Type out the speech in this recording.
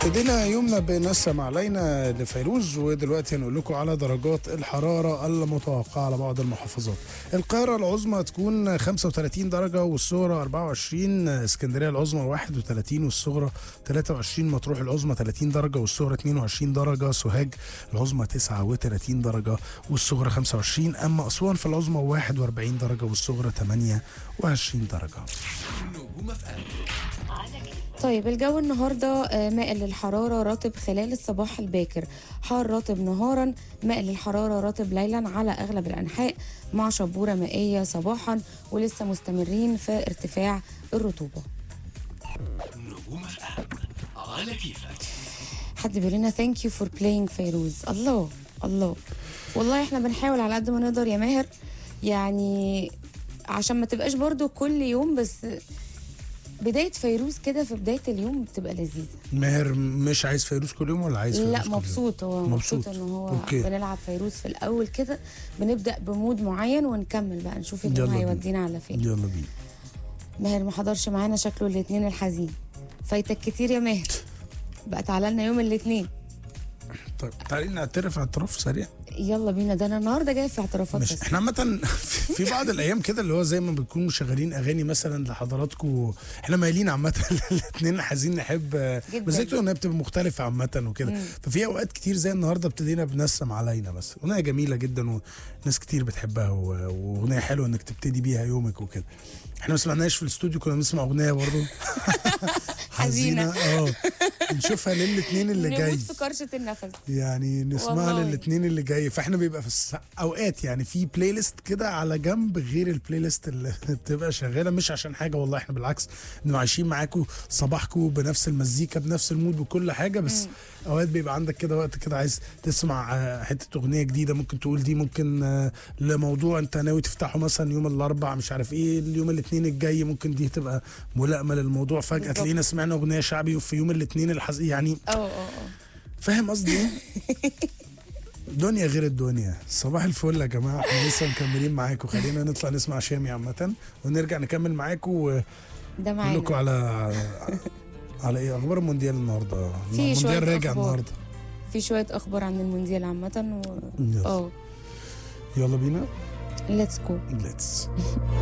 ابتدينا يومنا بنسم علينا لفيروز ودلوقتي هنقول لكم على درجات الحرارة المتوقعة على بعض المحافظات القاهرة العظمى تكون 35 درجة والصغرى 24 اسكندرية العظمى 31 والصغرى 23 مطروح العظمى 30 درجة والصغرى 22 درجة سوهاج العظمى 39 درجة والصغرى 25 أما أسوان في العظمى 41 درجة والصغرى 28 درجة طيب الجو النهارده آه، مائل للحراره رطب خلال الصباح الباكر حار رطب نهارا مائل للحراره رطب ليلا على اغلب الانحاء مع شبوره مائيه صباحا ولسه مستمرين في ارتفاع الرطوبه نجوم اف ام على كيفك حد بيقول لنا ثانك يو فور بلاينج فيروز الله الله والله احنا بنحاول على قد ما نقدر يا ماهر يعني عشان ما تبقاش برضو كل يوم بس بداية فيروز كده في بداية اليوم بتبقى لذيذة ماهر مش عايز فيروز كل يوم ولا عايز فيروز لا كل يوم؟ مبسوط هو مبسوط. مبسوط, ان هو أوكي. بنلعب فيروز في الاول كده بنبدا بمود معين ونكمل بقى نشوف يلا اليوم بينا. هيودينا على فين يلا بينا ماهر ما حضرش معانا شكله الاثنين الحزين فايتك كتير يا ماهر بقى تعالى لنا يوم الاثنين طيب تعالي نعترف اعتراف سريع يلا بينا ده انا النهارده جاي في اعترافات مش بس احنا عامة في بعض الايام كده اللي هو زي ما بنكون مشغلين اغاني مثلا لحضراتكم احنا مايلين عامة الاثنين عايزين نحب جداً. مزيكته انها بتبقى مختلفة عامة وكده ففي اوقات كتير زي النهارده ابتدينا بنسم علينا بس اغنية جميلة جدا وناس كتير بتحبها و- واغنية حلوة انك تبتدي بيها يومك وكده احنا ما سمعناش في الاستوديو كنا بنسمع اغنية برضه حزينة. اه نشوفها للاثنين اللي جاي نموت في كرشه النفس يعني نسمعها والله. للاثنين اللي جاي فاحنا بيبقى في الس... اوقات يعني في بلاي ليست كده على جنب غير البلاي ليست اللي بتبقى شغاله مش عشان حاجه والله احنا بالعكس انه عايشين معاكم صباحكم بنفس المزيكا بنفس المود بكل حاجه بس اوقات بيبقى عندك كده وقت كده عايز تسمع آه، حته اغنيه جديده ممكن تقول دي ممكن آه، لموضوع انت ناوي تفتحه مثلا يوم الاربع مش عارف ايه اليوم الاثنين الجاي ممكن دي تبقى ملائمه للموضوع فجاه بالظبط. تلاقينا سمعنا اغنيه شعبي وفي يوم الاثنين الحز... يعني اه اه اه فاهم قصدي ايه؟ دنيا غير الدنيا صباح الفل يا جماعه احنا لسه مكملين معاكم خلينا نطلع نسمع شامي عامه ونرجع نكمل معاكم ونقول ده معانا لكم على على ايه اخبار المونديال النهارده في شوية المونديال راجع أخبار. النهارده في شويه اخبار عن المونديال عامه و يلا. اه يلا بينا ليتس جو ليتس